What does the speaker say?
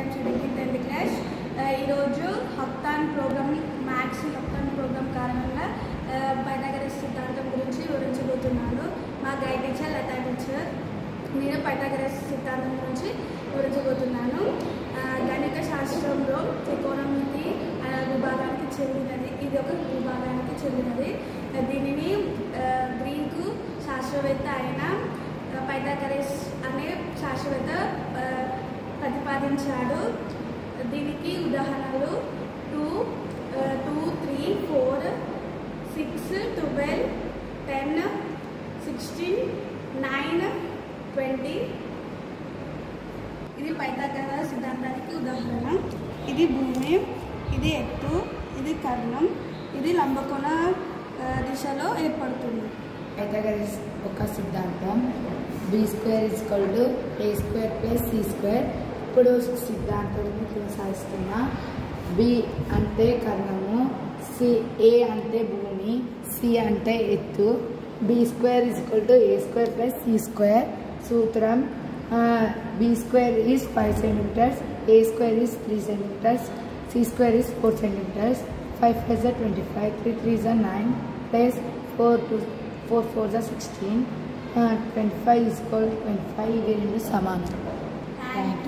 I'm studying tenth class ఈరోజు హప్తాన్ programme maths హప్తాన్ ప్రోగ్రామ్ కారణంగా పైథాగరస్ సిద్ధాంతం గురించి వివరించబోతున్నాను మా గైడ్ టీచర్ లతా టీచర్ నేను పైథాగరస్ సిద్ధాంతం గురించి వివరించబోతున్నాను ఆ, గణిత శాస్త్రంలో త్రికోణమితి అనే విభాగానికి చెందినది ఇది ఒక విభాగానికి చెందినది దీనిని ఆ, గ్రీకు శాస్త్రవేత్త అయిన పైథాగరస్ అనే శాస్త్రవేత్త ఆ, ప్రతిపాదించాడు దీనికి ఉదాహరణలు two two three four six twelve ten sixteen nine twenty ఇది పైథాగర సిద్ధాంతానికి ఉదాహరణ ఇది భూమి ఇది ఎత్తు ఇది కర్ణం ఇది లంబకోణ ఆ, దిశలో ఏర్పడుతుంది పైథాగరస్ ఒక సిద్ధాంతం B square equal to A square plus C square ఇప్పుడు సిద్ధాంతాన్ని కొనసాగిస్తున్నా బి అంటే కర్ణము సి ఏ అంటే భూమి సి అంటే ఎత్తు B square equal to A square plus C square సూత్రం B square is five centimetres A square is three centimetres C square is four centimetres five five జా twenty five three three జా nine plus four two four four జా sixteen twenty five equal twenty five ఇవి రెండు సమానం thank